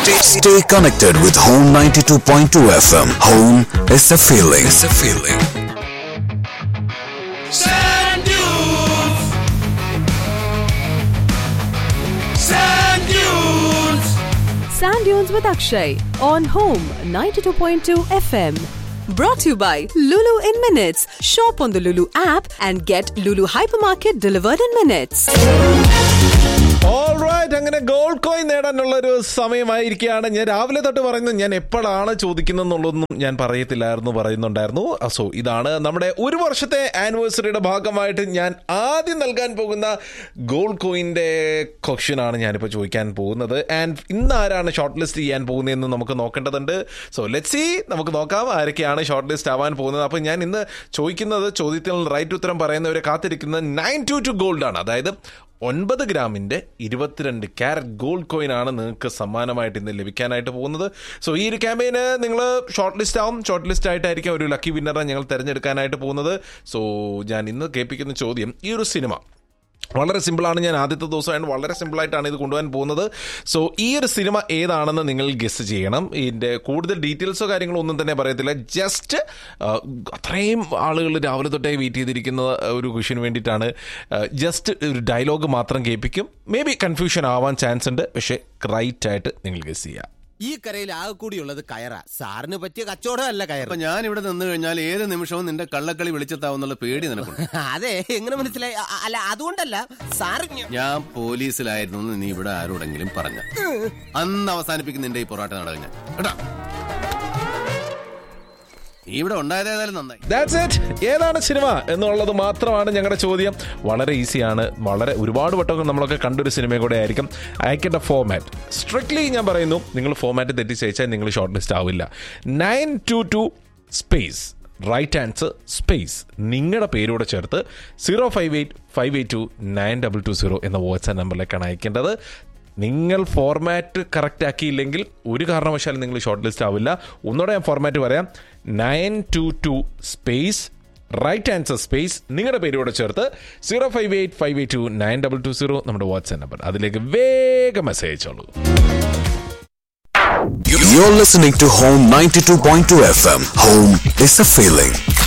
Stay, stay connected with Home 92.2 FM. Home is a feeling. It's a feeling. Sand dunes. Sand dunes. Sand Dunes with Akshay on Home 92.2 FM. Brought to you by Lulu in Minutes. Shop on the Lulu app and get Lulu Hypermarket delivered in minutes. Alright അങ്ങനെ gold coin നേടാനുള്ള ഒരു സമയമായിരിക്കുകയാണ് ഞാൻ രാവിലെ തൊട്ട് പറയുന്നത് ഞാൻ എപ്പോഴാണ് ചോദിക്കുന്നതെന്നുള്ളതൊന്നും ഞാൻ പറയത്തില്ലായിരുന്നു പറയുന്നുണ്ടായിരുന്നു സോ ഇതാണ് നമ്മുടെ ഒരു വർഷത്തെ ആനിവേഴ്സറിയുടെ ഭാഗമായിട്ട് ഞാൻ ആദ്യം നൽകാൻ പോകുന്ന ഗോൾഡ് കോയിൻ്റെ ക്വസ്റ്റ്യനാണ് ഞാനിപ്പോൾ ചോദിക്കാൻ പോകുന്നത് ആൻഡ് ഇന്ന് ആരാണ് ഷോർട്ട് ലിസ്റ്റ് ചെയ്യാൻ പോകുന്നതെന്ന് നമുക്ക് നോക്കേണ്ടതുണ്ട് സോ ലെറ്റ് സി നമുക്ക് നോക്കാം ആരൊക്കെയാണ് ഷോർട്ട് ലിസ്റ്റ് ആവാൻ പോകുന്നത് അപ്പോൾ ഞാൻ ഇന്ന് ചോദിക്കുന്നത് ചോദ്യത്തിൽ റൈറ്റ് ഉത്തരം പറയുന്നവരെ കാത്തിരിക്കുന്നത് നയൻ ടു ടു ഗോൾഡ് ആണ് അതായത് ഒൻപത് ഗ്രാമിന്റെ ഇരുപത്തിരണ്ട് ക്യാരറ്റ് ഗോൾഡ് കോയിൻ ആണ് നിങ്ങൾക്ക് സമ്മാനമായിട്ട് ഇന്ന് ലഭിക്കാനായിട്ട് പോകുന്നത് സോ ഈ ഒരു ക്യാമ്പയിന് നിങ്ങൾ ഷോർട്ട് ലിസ്റ്റ് ആവും ഷോർട്ട് ലിസ്റ്റ് ആയിട്ടായിരിക്കും ഒരു ലക്കി വിന്നറെ ഞങ്ങൾ തിരഞ്ഞെടുക്കാനായിട്ട് പോകുന്നത് സോ ഞാൻ ഇന്ന് കേൾപ്പിക്കുന്ന ചോദ്യം ഈ ഒരു സിനിമ വളരെ സിമ്പിളാണ് ഞാൻ ആദ്യത്തെ ദിവസമായിട്ട് വളരെ സിമ്പിളായിട്ടാണ് ഇത് കൊണ്ടുപോകാൻ പോകുന്നത് സോ ഈ ഒരു സിനിമ ഏതാണെന്ന് നിങ്ങൾ ഗസ് ചെയ്യണം ഇതിൻ്റെ കൂടുതൽ ഡീറ്റെയിൽസോ കാര്യങ്ങളോ ഒന്നും തന്നെ പറയത്തില്ല ജസ്റ്റ് അത്രയും ആളുകൾ രാവിലെ തൊട്ടേ വെയിറ്റ് ചെയ്തിരിക്കുന്ന ഒരു ക്വഷ്യന് വേണ്ടിയിട്ടാണ് ജസ്റ്റ് ഒരു ഡയലോഗ് മാത്രം കേൾപ്പിക്കും മേ ബി കൺഫ്യൂഷൻ ആവാൻ ചാൻസ് ഉണ്ട് പക്ഷേ റൈറ്റ് ആയിട്ട് നിങ്ങൾ ഗസ് ചെയ്യുക ഈ കരയിൽ ആകെ കൂടിയുള്ളത് കയറ സാറിന് പറ്റിയ കച്ചവടമല്ല കയർ അപ്പൊ ഞാൻ ഇവിടെ നിന്ന് കഴിഞ്ഞാൽ ഏത് നിമിഷവും നിന്റെ കള്ളക്കളി വിളിച്ചെത്താവുന്നുള്ള പേടി നിനക്കുണ്ട് അതെ എങ്ങനെ മനസ്സിലായി അ- അ- അല്ല അതുകൊണ്ടല്ല സാറ് ഞ- ഞാൻ പോലീസിലായിരുന്നു എന്ന് നീ ഇവിടെ ആരോടെങ്കിലും പറഞ്ഞ അന്ന് അവസാനിപ്പിക്കും നിന്റെ ഈ പൊറാട്ട നാടകം ഞാൻ കേട്ടാ നീ ഇവിടെ ഉണ്ടായതേതായാലും നന്നായി ദാറ്റ്സ് ഇറ്റ് ഏതാണ് സിനിമ എന്നുള്ളത് മാത്രമാണ് ഞങ്ങളുടെ ചോദ്യം വളരെ ഈസിയാണ് വളരെ ഒരുപാട് വട്ടങ്ങൾ നമ്മളൊക്കെ കണ്ടൊരു സിനിമയും കൂടെ ആയിരിക്കും അയക്കേണ്ട ഫോമാറ്റ് സ്ട്രിക്ട്ലി ഞാൻ പറയുന്നു നിങ്ങൾ ഫോമാറ്റ് തെറ്റിച്ചയച്ചാൽ നിങ്ങൾ ഷോർട്ട് ലിസ്റ്റ് ആവില്ല nine two two space right answer space നിങ്ങളുടെ പേരോടെ ചേർത്ത് zero five eight five eight two nine double two zero എന്ന വാട്സാപ്പ് നമ്പറിലേക്കാണ് അയക്കേണ്ടത് നിങ്ങൾ ഫോർമാറ്റ് കറക്റ്റ് ആക്കിയില്ലെങ്കിൽ ഒരു കാരണവശാലും നിങ്ങൾ ഷോർട്ട് ലിസ്റ്റ് ആവില്ല ഒന്നുകൂടെ ഞാൻ ഫോർമാറ്റ് പറയാം nine two two space right answer space നിങ്ങളുടെ പേരോടെ ചേർത്ത് zero five eight five eight two nine double two zero നമ്മുടെ വാട്സാപ്പ് നമ്പർ അതിലേക്ക് വേഗം മെസ്സേജ് അയച്ചോളൂ You're listening to Home 92.2 FM. Home is a feeling.